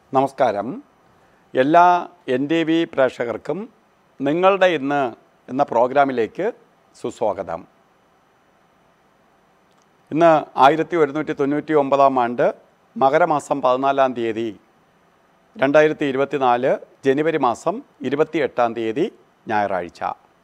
നമസ്കാരം എല്ലാ N T V പ്രേക്ഷകർക്കും നിങ്ങളുടെ ഇന്ന് എന്ന പ്രോഗ്രാമിലേക്ക് സുസ്വാഗതം ഇന്ന് ആയിരത്തി ഒരുന്നൂറ്റി തൊണ്ണൂറ്റി ഒമ്പതാം ആണ്ട് മകരമാസം പതിനാലാം തീയതി രണ്ടായിരത്തി ഇരുപത്തിനാല് ജനുവരി മാസം ഇരുപത്തി എട്ടാം തീയതി ഞായറാഴ്ച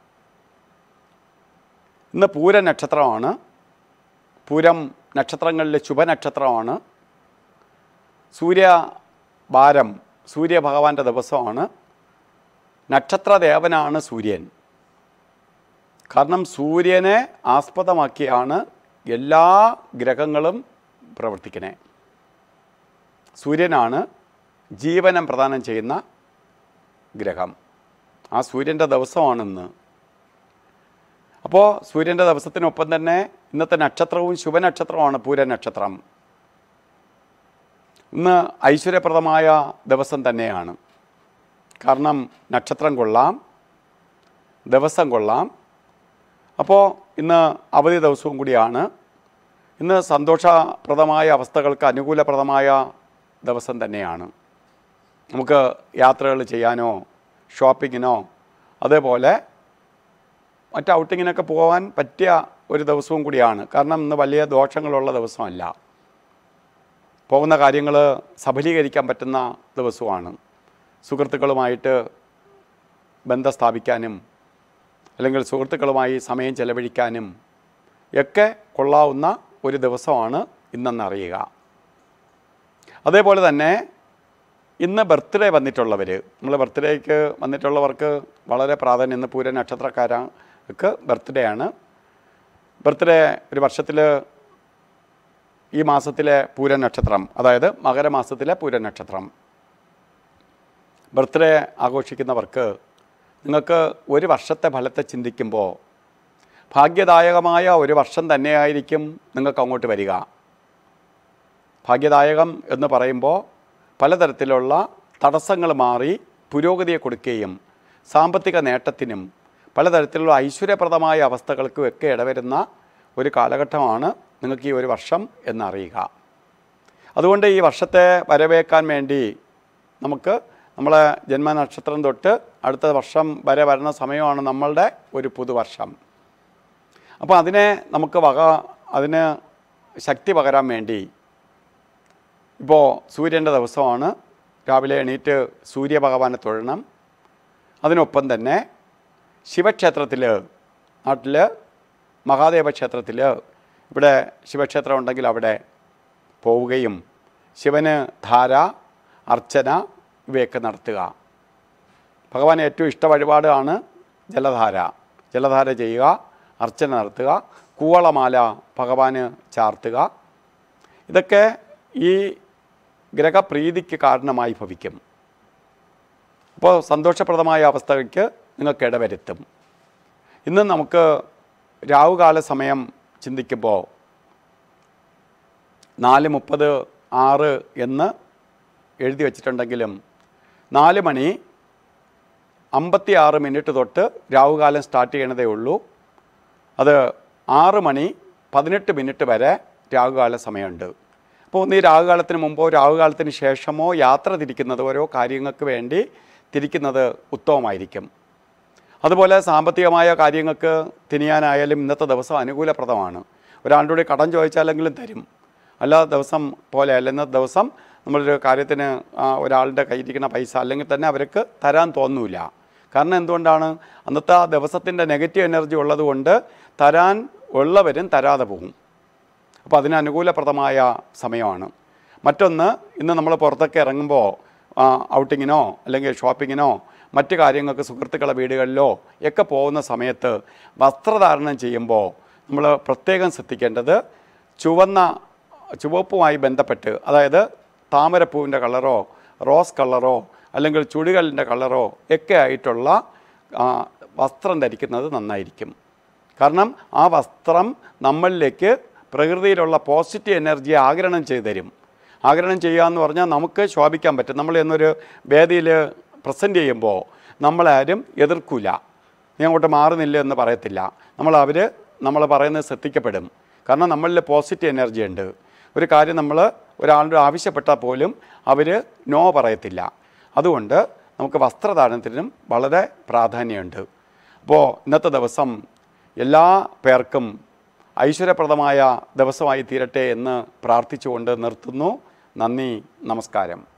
ഇന്ന് പൂര നക്ഷത്രമാണ് പൂരം നക്ഷത്രങ്ങളിലെ ശുഭനക്ഷത്രമാണ് സൂര്യ ഭാരം സൂര്യഭഗവാന്റെ ദിവസമാണ് നക്ഷത്രദേവനാണ് സൂര്യൻ കാരണം സൂര്യനെ ആസ്പദമാക്കിയാണ് എല്ലാ ഗ്രഹങ്ങളും പ്രവർത്തിക്കുന്നത് സൂര്യനാണ് ജീവനം പ്രദാനം ചെയ്യുന്ന ഗ്രഹം ആ സൂര്യൻ്റെ ദിവസമാണിന്ന് അപ്പോൾ സൂര്യൻ്റെ ദിവസത്തിനൊപ്പം തന്നെ ഇന്നത്തെ നക്ഷത്രവും ശുഭനക്ഷത്രമാണ് പൂര നക്ഷത്രം ഇന്ന് ഐശ്വര്യപ്രദമായ ദിവസം തന്നെയാണ് കാരണം നക്ഷത്രം കൊള്ളാം ദിവസം കൊള്ളാം അപ്പോൾ ഇന്ന് അവധി ദിവസവും കൂടിയാണ് ഇന്ന് സന്തോഷപ്രദമായ അവസ്ഥകൾക്ക് അനുകൂലപ്രദമായ ദിവസം തന്നെയാണ് നമുക്ക് യാത്രകൾ ചെയ്യാനോ ഷോപ്പിങ്ങിനോ അതേപോലെ മറ്റ് ഔട്ടിങ്ങിനൊക്കെ പോകാൻ പറ്റിയ ഒരു ദിവസവും കൂടിയാണ് കാരണം ഇന്ന് വലിയ ദോഷങ്ങളുള്ള ദിവസമല്ല പോകുന്ന കാര്യങ്ങൾ സഫലീകരിക്കാൻ പറ്റുന്ന ദിവസമാണ് സുഹൃത്തുക്കളുമായിട്ട് ബന്ധം സ്ഥാപിക്കാനും അല്ലെങ്കിൽ സുഹൃത്തുക്കളുമായി സമയം ചെലവഴിക്കാനും ഒക്കെ കൊള്ളാവുന്ന ഒരു ദിവസമാണ് ഇന്നെന്നറിയുക അതേപോലെ തന്നെ ഇന്ന് ബർത്ത്ഡേ വന്നിട്ടുള്ളവർ നമ്മൾ ബർത്ത്ഡേക്ക് വന്നിട്ടുള്ളവർക്ക് വളരെ പ്രാധാന്യം ഇന്ന് പൂര നക്ഷത്രക്കാർക്ക് ബർത്ത്ഡേ ആണ് ബർത്ത്ഡേ ഒരു വർഷത്തിൽ ഈ മാസത്തിലെ പൂര നക്ഷത്രം അതായത് മകരമാസത്തിലെ പൂര നക്ഷത്രം ബർത്ത്ഡേ ആഘോഷിക്കുന്നവർക്ക് നിങ്ങൾക്ക് ഒരു വർഷത്തെ ഫലത്തെ ചിന്തിക്കുമ്പോൾ ഭാഗ്യദായകമായ ഒരു വർഷം തന്നെയായിരിക്കും നിങ്ങൾക്ക് അങ്ങോട്ട് വരിക ഭാഗ്യദായകം എന്ന് പറയുമ്പോൾ പലതരത്തിലുള്ള തടസ്സങ്ങൾ മാറി പുരോഗതിയെ കൊടുക്കുകയും സാമ്പത്തിക നേട്ടത്തിനും പലതരത്തിലുള്ള ഐശ്വര്യപ്രദമായ അവസ്ഥകൾക്കും ഒക്കെ ഇടവരുന്ന ഒരു കാലഘട്ടമാണ് നിങ്ങൾക്ക് ഈ ഒരു വർഷം എന്നറിയുക അതുകൊണ്ട് ഈ വർഷത്തെ വരവേക്കാൻ വേണ്ടി നമുക്ക് നമ്മളെ ജന്മനക്ഷത്രം തൊട്ട് അടുത്ത വർഷം വരെ വരുന്ന സമയമാണ് നമ്മളുടെ ഒരു പുതുവർഷം അപ്പോൾ അതിനെ നമുക്ക് വക അതിന് ശക്തി പകരാൻ വേണ്ടി ഇപ്പോൾ സൂര്യൻ്റെ ദിവസമാണ് രാവിലെ എണീറ്റ് സൂര്യഭഗവാനെ തൊഴണം അതിനൊപ്പം തന്നെ ശിവക്ഷേത്രത്തിൽ നാട്ടിൽ മഹാദേവ ക്ഷേത്രത്തിൽ ഇവിടെ ശിവക്ഷേത്രം ഉണ്ടെങ്കിൽ അവിടെ പോവുകയും ശിവന് ധാര അർച്ചന ഇവയൊക്കെ നടത്തുക ഭഗവാൻ ഏറ്റവും ഇഷ്ട വഴിപാടാണ് ജലധാര ജലധാര ചെയ്യുക അർച്ചന നടത്തുക കൂവളമാല ഭഗവാന് ചാർത്തുക ഇതൊക്കെ ഈ ഗ്രഹപ്രീതിക്ക് കാരണമായി ഭവിക്കും അപ്പോൾ സന്തോഷപ്രദമായ അവസ്ഥയ്ക്ക് നിങ്ങൾക്ക് ഇടവരുത്തും ഇന്ന് നമുക്ക് രാവുകാല സമയം ചിന്തിക്കുമ്പോൾ നാല് മുപ്പത് ആറ് എന്ന് എഴുതി വച്ചിട്ടുണ്ടെങ്കിലും നാല് മണി അമ്പത്തി ആറ് മിനിറ്റ് തൊട്ട് രാവുകാലം സ്റ്റാർട്ട് ചെയ്യണതേ ഉള്ളൂ അത് ആറ് മണി പതിനെട്ട് മിനിറ്റ് വരെ രാവുകാല സമയമുണ്ട് അപ്പോൾ ഒന്ന് ഈ രാവുകാലത്തിന് മുമ്പോ രാവുകാലത്തിന് ശേഷമോ യാത്ര തിരിക്കുന്നത് ഓരോ കാര്യങ്ങൾക്ക് വേണ്ടി തിരിക്കുന്നത് ഉത്തമമായിരിക്കും അതുപോലെ സാമ്പത്തികമായ കാര്യങ്ങൾക്ക് തിരിയാനായാലും ഇന്നത്തെ ദിവസം അനുകൂലപ്രദമാണ് ഒരാളുടെ കൂടി കടം ചോദിച്ചാലെങ്കിലും തരും അല്ലാത്ത ദിവസം പോലെ അല്ല ഇന്നത്തെ ദിവസം നമ്മളൊരു കാര്യത്തിന് ആ, ഒരാളുടെ കയ്യിരിക്കുന്ന പൈസ അല്ലെങ്കിൽ തന്നെ അവർക്ക് തരാൻ തോന്നൂല കാരണം എന്തുകൊണ്ടാണ് അന്നത്തെ ആ ദിവസത്തിൻ്റെ നെഗറ്റീവ് എനർജി ഉള്ളതുകൊണ്ട് തരാൻ ഉള്ളവരും തരാതെ പോകും അപ്പോൾ അതിന് അനുകൂലപ്രദമായ സമയമാണ് മറ്റൊന്ന് ഇന്ന് നമ്മൾ പുറത്തൊക്കെ ഇറങ്ങുമ്പോൾ ആ, ഔട്ടിങ്ങിനോ അല്ലെങ്കിൽ ഷോപ്പിങ്ങിനോ മറ്റു കാര്യങ്ങൾക്ക് സുഹൃത്തുക്കളുടെ വീടുകളിലോ ഒക്കെ പോകുന്ന സമയത്ത് വസ്ത്രധാരണം ചെയ്യുമ്പോൾ നമ്മൾ പ്രത്യേകം ശ്രദ്ധിക്കേണ്ടത് ചുവന്ന ചുവപ്പുമായി ബന്ധപ്പെട്ട് അതായത് താമരപ്പൂവിൻ്റെ കളറോ റോസ് കളറോ അല്ലെങ്കിൽ ചുടികളിൻ്റെ കളറോ ഒക്കെ ആയിട്ടുള്ള ആ, വസ്ത്രം ധരിക്കുന്നത് നന്നായിരിക്കും കാരണം ആ വസ്ത്രം നമ്മളിലേക്ക് പ്രകൃതിയിലുള്ള പോസിറ്റീവ് എനർജിയെ ആഗിരണം ചെയ്തു തരും ആഗിരണം ചെയ്യുക എന്ന് പറഞ്ഞാൽ നമുക്ക് ശോഭിക്കാൻ പറ്റും നമ്മൾ എന്നൊരു വേദിയിൽ പ്രസൻറ്റ് ചെയ്യുമ്പോൾ നമ്മളാരും എതിർക്കൂല നീ അങ്ങോട്ട് മാറുന്നില്ല എന്ന് പറയത്തില്ല നമ്മൾ അവർ നമ്മൾ പറയുന്നത് ശ്രദ്ധിക്കപ്പെടും കാരണം നമ്മളിൽ പോസിറ്റീവ് എനർജി ഉണ്ട് ഒരു കാര്യം നമ്മൾ ഒരാളോട് ആവശ്യപ്പെട്ടാൽ പോലും അവർ നോ പറയത്തില്ല അതുകൊണ്ട് നമുക്ക് വസ്ത്രദാനത്തിനും വളരെ പ്രാധാന്യമുണ്ട് അപ്പോൾ ഇന്നത്തെ ദിവസം എല്ലാ പേർക്കും ഐശ്വര്യപ്രദമായ ദിവസമായി തീരട്ടെ എന്ന് പ്രാർത്ഥിച്ചുകൊണ്ട് നിർത്തുന്നു നന്ദി നമസ്കാരം